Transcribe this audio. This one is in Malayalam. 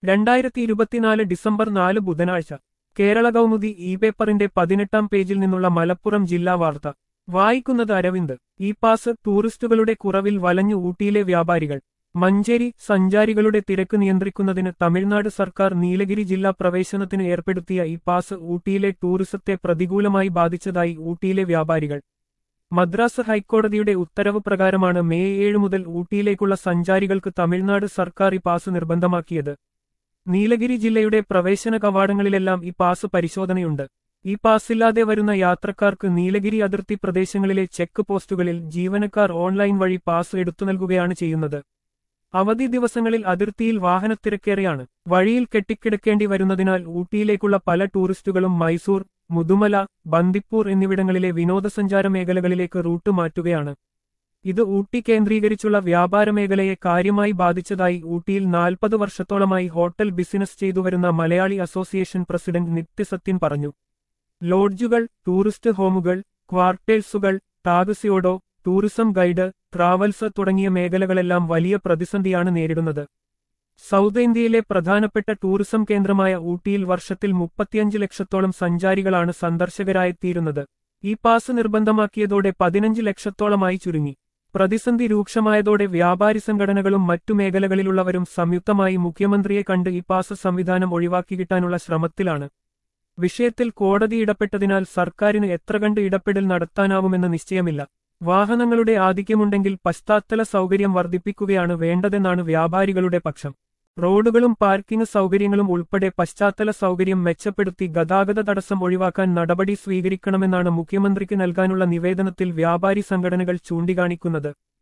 രണ്ടായിരത്തി ഇരുപത്തിനാല് ഡിസംബർ നാല് ബുധനാഴ്ച കേരള കൗമുദി ഇ പേപ്പറിന്റെ പതിനെട്ടാം പേജിൽ നിന്നുള്ള മലപ്പുറം ജില്ലാ വാർത്ത വായിക്കുന്നത് അരവിന്ദ് ഈ പാസ് ടൂറിസ്റ്റുകളുടെ കുറവിൽ വലഞ്ഞു ഊട്ടിയിലെ വ്യാപാരികൾ മഞ്ചേരി സഞ്ചാരികളുടെ തിരക്ക് നിയന്ത്രിക്കുന്നതിന് തമിഴ്നാട് സർക്കാർ നീലഗിരി ജില്ലാ പ്രവേശനത്തിന് ഏർപ്പെടുത്തിയ ഈ പാസ് ഊട്ടിയിലെ ടൂറിസത്തെ പ്രതികൂലമായി ബാധിച്ചതായി ഊട്ടിയിലെ വ്യാപാരികൾ മദ്രാസ് ഹൈക്കോടതിയുടെ ഉത്തരവ് പ്രകാരമാണ് മെയ് ഏഴ് മുതൽ ഊട്ടിയിലേക്കുള്ള സഞ്ചാരികൾക്ക് തമിഴ്നാട് സർക്കാർ ഈ പാസ് നിർബന്ധമാക്കിയത് നീലഗിരി ജില്ലയുടെ പ്രവേശന കവാടങ്ങളിലെല്ലാം ഈ പാസ് പരിശോധനയുണ്ട് ഈ പാസില്ലാതെ വരുന്ന യാത്രക്കാർക്ക് നീലഗിരി അതിർത്തി പ്രദേശങ്ങളിലെ ചെക്ക് പോസ്റ്റുകളിൽ ജീവനക്കാർ ഓൺലൈൻ വഴി പാസ് എടുത്തു നൽകുകയാണ് ചെയ്യുന്നത് അവധി ദിവസങ്ങളിൽ അതിർത്തിയിൽ വാഹനത്തിരക്കേറെയാണ് വഴിയിൽ കെട്ടിക്കിടക്കേണ്ടി വരുന്നതിനാൽ ഊട്ടിയിലേക്കുള്ള പല ടൂറിസ്റ്റുകളും മൈസൂർ മുതുമല ബന്ദിപ്പൂർ എന്നിവിടങ്ങളിലെ വിനോദസഞ്ചാര മേഖലകളിലേക്ക് റൂട്ട് മാറ്റുകയാണ് ഇത് ഊട്ടി കേന്ദ്രീകരിച്ചുള്ള വ്യാപാര മേഖലയെ കാര്യമായി ബാധിച്ചതായി ഊട്ടിയിൽ നാൽപ്പത് വർഷത്തോളമായി ഹോട്ടൽ ബിസിനസ് ചെയ്തുവരുന്ന മലയാളി അസോസിയേഷൻ പ്രസിഡന്റ് നിത്യസത്യൻ പറഞ്ഞു ലോഡ്ജുകൾ ടൂറിസ്റ്റ് ഹോമുകൾ ക്വാർട്ടേഴ്സുകൾ ടാക്സിയോഡോ ടൂറിസം ഗൈഡ് ട്രാവൽസ് തുടങ്ങിയ മേഖലകളെല്ലാം വലിയ പ്രതിസന്ധിയാണ് നേരിടുന്നത് സൗത്ത് ഇന്ത്യയിലെ പ്രധാനപ്പെട്ട ടൂറിസം കേന്ദ്രമായ ഊട്ടിയിൽ വർഷത്തിൽ മുപ്പത്തിയഞ്ച് ലക്ഷത്തോളം സഞ്ചാരികളാണ് സന്ദർശകരായെത്തിയിരുന്നത് ഈ പാസ് നിർബന്ധമാക്കിയതോടെ പതിനഞ്ച് ലക്ഷത്തോളമായി ചുരുങ്ങി പ്രതിസന്ധി രൂക്ഷമായതോടെ വ്യാപാരി സംഘടനകളും മറ്റു മേഖലകളിലുള്ളവരും സംയുക്തമായി മുഖ്യമന്ത്രിയെ കണ്ട് ഈ പാസ് സംവിധാനം ഒഴിവാക്കിക്കിട്ടാനുള്ള ശ്രമത്തിലാണ് വിഷയത്തിൽ കോടതി ഇടപെട്ടതിനാൽ സർക്കാരിന് എത്ര കണ്ട് ഇടപെടൽ നടത്താനാവുമെന്ന് നിശ്ചയമില്ല വാഹനങ്ങളുടെ ആധിക്യമുണ്ടെങ്കിൽ പശ്ചാത്തല സൗകര്യം വർദ്ധിപ്പിക്കുകയാണ് വേണ്ടതെന്നാണ് വ്യാപാരികളുടെ പക്ഷം റോഡുകളും പാർക്കിംഗ് സൗകര്യങ്ങളും ഉൾപ്പെടെ പശ്ചാത്തല സൗകര്യം മെച്ചപ്പെടുത്തി ഗതാഗത തടസ്സം ഒഴിവാക്കാൻ നടപടി സ്വീകരിക്കണമെന്നാണ് മുഖ്യമന്ത്രിക്ക് നൽകാനുള്ള നിവേദനത്തിൽ വ്യാപാരി സംഘടനകൾ ചൂണ്ടിക്കാണിക്കുന്നത്